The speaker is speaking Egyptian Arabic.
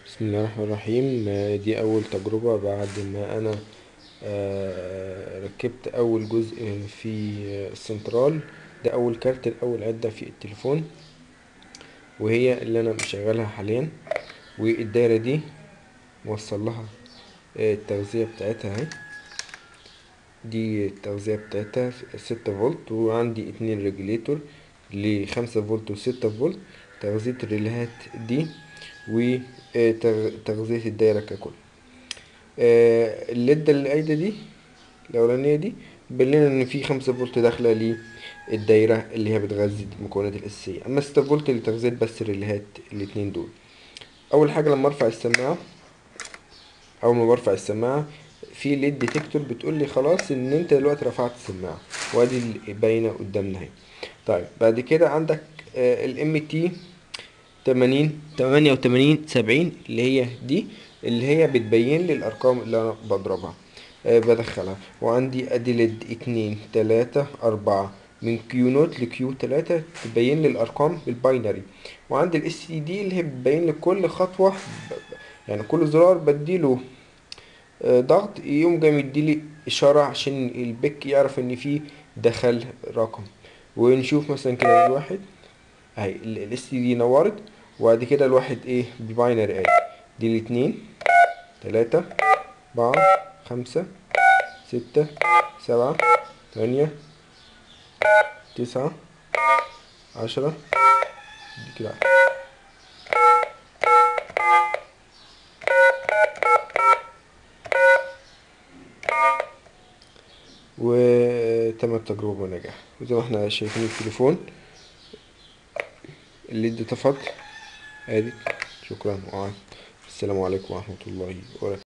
بسم الله الرحمن الرحيم آه، دي أول تجربة بعد ما أنا آه، ركبت أول جزء في السنترال ده أول كارت الأول عدة في التليفون وهي اللي أنا مشغلها حاليا والدايرة دي موصل لها آه، التغذية بتاعتها اهي دي التغذية بتاعتها ستة فولت وعندي اتنين ريجوليتور لخمسة فولت وستة فولت تغذية الريلهات دي وتغذية الدايرة ككل آه، الليدة اللي قايدة دي الأولانية دي بينلنا إن في خمسة فولت داخلة للدايرة اللي هي بتغذي المكونات الأساسية أما ستة فولت لتغذية بس الريلهات الاتنين دول أول حاجة لما أرفع السماعة أول ما برفع السماعة في ليد ديتكتور بتقول لي خلاص ان انت دلوقتي رفعت السماعه وادي اللي باينه قدامنا اهي طيب بعد كده عندك الام تي 80 88 70 اللي هي دي اللي هي بتبين لي الارقام اللي انا بضربها آه بدخلها وعندي ادي ليد اتنين تلاتة اربعة من كيو نوت لكيو تلاتة تبين لي الارقام بالباينري وعندي الاس سي دي اللي هي بتبين لي كل خطوة يعني كل زرار بديله ضغط يقوم جاي مديلي اشاره عشان البيك يعرف ان في دخل رقم ونشوف مثلا كده الواحد اهي الاس دي نورت وبعد كده الواحد ايه بالباينري اهي دي الاتنين تلاتة اربعة خمسة ستة سبعة تمانية تسعة عشرة دي كده وتم التجربة بنجاح وزي ما احنا شايفين التليفون الليد طفت ادي شكرا السلام عليكم ورحمة الله وبركاته